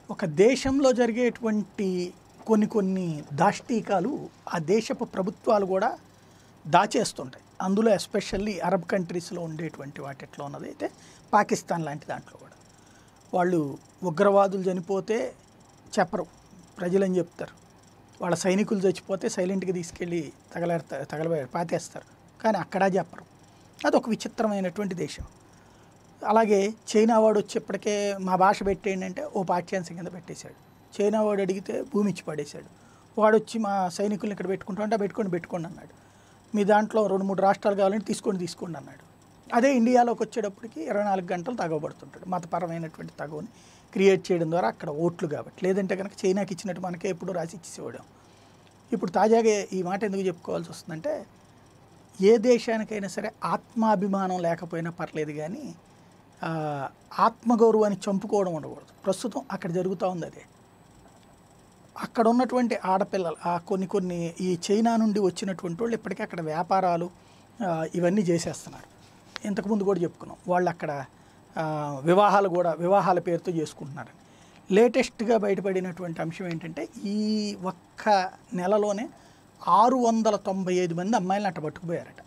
ఒక దేశంలో జరిగేటువంటి కొన్ని కొన్ని దాష్టీకాలు ఆ దేశపు ప్రభుత్వాలు కూడా దాచేస్తుంటాయి అందులో ఎస్పెషల్లీ అరబ్ కంట్రీస్లో ఉండేటువంటి వాటిట్లో ఉన్నది అయితే పాకిస్తాన్ లాంటి దాంట్లో కూడా వాళ్ళు ఉగ్రవాదులు చనిపోతే చెప్పరు ప్రజలని చెప్తారు వాళ్ళ సైనికులు చచ్చిపోతే సైలెంట్గా తీసుకెళ్ళి తగలేస్తారు తగలబే పాతేస్తారు కానీ అక్కడ చెప్పరు అదొక విచిత్రమైనటువంటి దేశం అలాగే చైనా వాడు వచ్చేప్పటికే మా భాష పెట్టేయండి అంటే ఓ పాఠ్యాంశం కింద పెట్టేశాడు చైనా వాడు అడిగితే భూమి ఇచ్చి పడేశాడు వాడు వచ్చి మా సైనికుల్ని ఇక్కడ పెట్టుకుంటా అంటే పెట్టుకోండి పెట్టుకోండి అన్నాడు మీ దాంట్లో రెండు మూడు రాష్ట్రాలు కావాలంటే తీసుకోండి తీసుకోండి అన్నాడు అదే ఇండియాలోకి వచ్చేటప్పటికి ఇరవై నాలుగు గంటలు తగవబడుతుంటాడు మతపరమైనటువంటి తగవని క్రియేట్ చేయడం ద్వారా అక్కడ ఓట్లు కాబట్టి లేదంటే కనుక చైనాకి ఇచ్చినట్టు మనకే ఎప్పుడు రాసి ఇచ్చేసేవాడు ఇప్పుడు తాజాగా ఈ మాట ఎందుకు చెప్పుకోవాల్సి వస్తుందంటే ఏ దేశానికైనా సరే ఆత్మాభిమానం లేకపోయినా పర్లేదు కానీ ఆ, ఆత్మగౌరవాన్ని చంపుకోవడం ఉండకూడదు ప్రస్తుతం అక్కడ జరుగుతూ ఉంది అదే అక్కడ ఉన్నటువంటి ఆడపిల్లలు ఆ కొన్ని కొన్ని ఈ చైనా నుండి వచ్చినటువంటి వాళ్ళు ఇప్పటికీ అక్కడ వ్యాపారాలు ఆ, ఇవన్నీ చేసేస్తున్నారు ఇంతకుముందు కూడా చెప్పుకున్నాం వాళ్ళు అక్కడ ఆ, వివాహాలు కూడా వివాహాల పేరుతో చేసుకుంటున్నారు లేటెస్ట్గా బయటపడినటువంటి అంశం ఏంటంటే ఈ ఒక్క నెలలోనే ఆరు వందల తొంభై ఐదు మంది అమ్మాయిలను అట్ట పట్టుకుపోయారట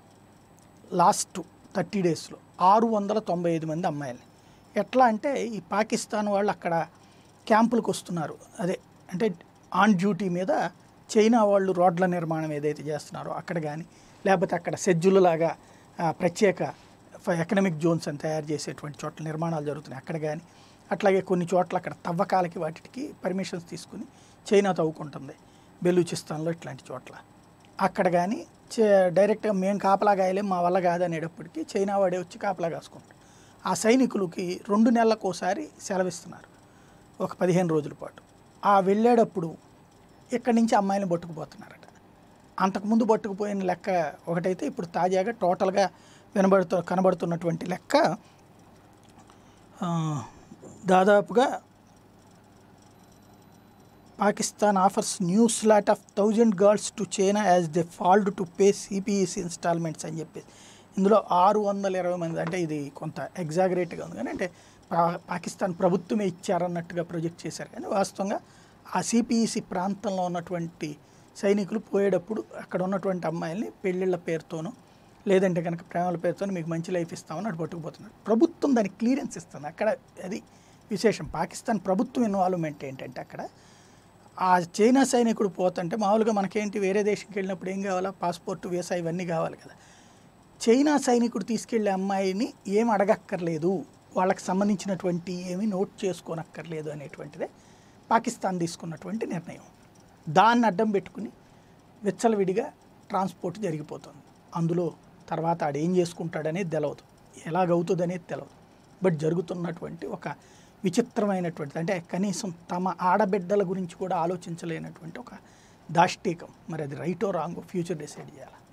లాస్ట్ థర్టీ డేస్లో ఆరు వందల తొంభై ఐదు మంది అమ్మాయిల్ని ఎట్లా అంటే ఈ పాకిస్తాన్ వాళ్ళు అక్కడ క్యాంపులకు వస్తున్నారు అదే అంటే ఆన్ డ్యూటీ మీద చైనా వాళ్ళు రోడ్ల నిర్మాణం ఏదైతే చేస్తున్నారో అక్కడ కానీ లేకపోతే అక్కడ సెజ్జులలాగా ఆ, ప్రత్యేక ఎకనమిక్ జోన్స్ అని తయారు చేసేటువంటి చోట్ల నిర్మాణాలు జరుగుతున్నాయి అక్కడ కానీ అట్లాగే కొన్ని చోట్ల అక్కడ తవ్వకాలకి వాటికి పర్మిషన్స్ తీసుకుని చైనా తవ్వుకుంటుంది బెలూచిస్తాన్లో ఇట్లాంటి చోట్ల అక్కడ కానీ చే- డైరెక్ట్గా మేము కాపలా గాయలేం మా వల్ల కాదనేటప్పటికి చైనా వాడే వచ్చి కాపలా కాసుకుంటారు ఆ సైనికులకి రెండు నెలలకు ఒకసారి సెలవిస్తున్నారు ఒక పదిహేను రోజుల పాటు ఆ వెళ్ళేటప్పుడు ఇక్కడి నుంచి అమ్మాయిని పట్టుకుపోతున్నారట అంతకుముందు పట్టుకుపోయిన లెక్క ఒకటైతే ఇప్పుడు తాజాగా టోటల్గా వినబడుతూ కనబడుతున్నటువంటి లెక్క ఆ, దాదాపుగా Pakistan offers new slot of thousand girls to China as they failed to pay CPEC installments అని చెప్పేసి ఇందులో ఆరు వందల ఇరవై మంది అంటే ఇది కొంత ఎగ్జాగరేట్గా ఉంది కానీ అంటే పా- పాకిస్తాన్ ప్రభుత్వమే ఇచ్చారన్నట్టుగా ప్రొజెక్ట్ చేశారు కానీ వాస్తవంగా ఆ సిపిఈసి ప్రాంతంలో ఉన్నటువంటి సైనికులు పోయేటప్పుడు అక్కడ ఉన్నటువంటి అమ్మాయిల్ని పెళ్ళిళ్ళ పేరుతోనూ లేదంటే కనుక ప్రేమల పేరుతో మీకు మంచి లైఫ్ ఇస్తామని అటు పట్టుకుపోతున్నారు ప్రభుత్వం దానికి క్లియరెన్స్ ఇస్తుంది అక్కడ అది విశేషం పాకిస్తాన్ ప్రభుత్వం ఇన్వాల్వ్మెంట్ ఏంటంటే అక్కడ ఆ చైనా సైనికుడు పోతుంటే మామూలుగా మనకేంటి వేరే దేశంకి వెళ్ళినప్పుడు ఏం కావాలా పాస్పోర్ట్ వీసా ఇవన్నీ కావాలి కదా చైనా సైనికుడు తీసుకెళ్లే అమ్మాయిని ఏం అడగక్కర్లేదు వాళ్ళకి సంబంధించినటువంటి ఏమీ నోట్ చేసుకోనక్కర్లేదు అనేటువంటిదే పాకిస్తాన్ తీసుకున్నటువంటి నిర్ణయం దాన్ని అడ్డం పెట్టుకుని విచ్చలవిడిగా ట్రాన్స్పోర్ట్ జరిగిపోతుంది అందులో తర్వాత ఆడేం చేసుకుంటాడనేది తెలవదు ఎలాగవుతుంది అనేది తెలవదు బట్ జరుగుతున్నటువంటి ఒక విచిత్రమైనటువంటి అంటే కనీసం తమ ఆడబిడ్డల గురించి కూడా ఆలోచించలేనటువంటి ఒక దాష్టీకం మరి అది రైటో రాంగో ఫ్యూచర్ డిసైడ్ చేయాలి